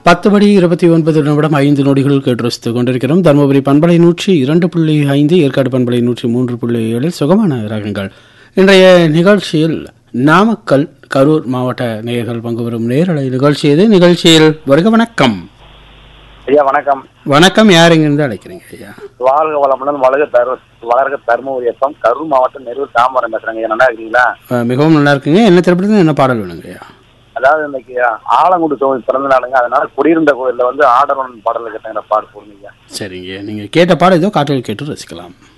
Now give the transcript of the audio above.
பத்து மணி இருபத்தி ஒன்பது நிமிடம் ஐந்து நொடிகள் கேட்டு ரசித்துக் கொண்டிருக்கிறோம் தருமபுரி பண்பலை நூற்றி இரண்டு புள்ளி ஐந்து ஏற்காடு பண்பலை நூற்றி மூன்று புள்ளி ஏழில் சுகமான ரகங்கள் இன்றைய நிகழ்ச்சியில் நாமக்கல் கரூர் மாவட்ட நேயர்கள் பங்கு பெறும் நேரலை நிகழ்ச்சி இது நிகழ்ச்சியில் வருக வணக்கம் ஐயா வணக்கம் வணக்கம் யார் இங்கிருந்து அழைக்கிறீங்க ஐயா வாழ்க வளமுடன் வளர்க தரு வளர்க தருமபுரி எப்பம் கரூர் மாவட்டம் நெரூர் தாம்பரம் பேசுறேங்க ஐயா நல்லா இருக்கீங்களா அஹ், மிகவும் நல்லா இருக்குங்க என்ன திரைப்படத்தில் என்ன பாடல் வேணுங்க ஐயா அதாவது இன்னைக்கு ஆலங்குடி கோவில் பிறந்த நாளுங்க அதனால குடியிருந்த கோயில்ல வந்து ஆடவன் பாடல் கேட்டாங்க பாடு போடுங்க ஐயா சரிங்க நீங்கள் கேட்ட பாடல் ஏதோ காற்றில் கேட்டு ரசிக்கலாம்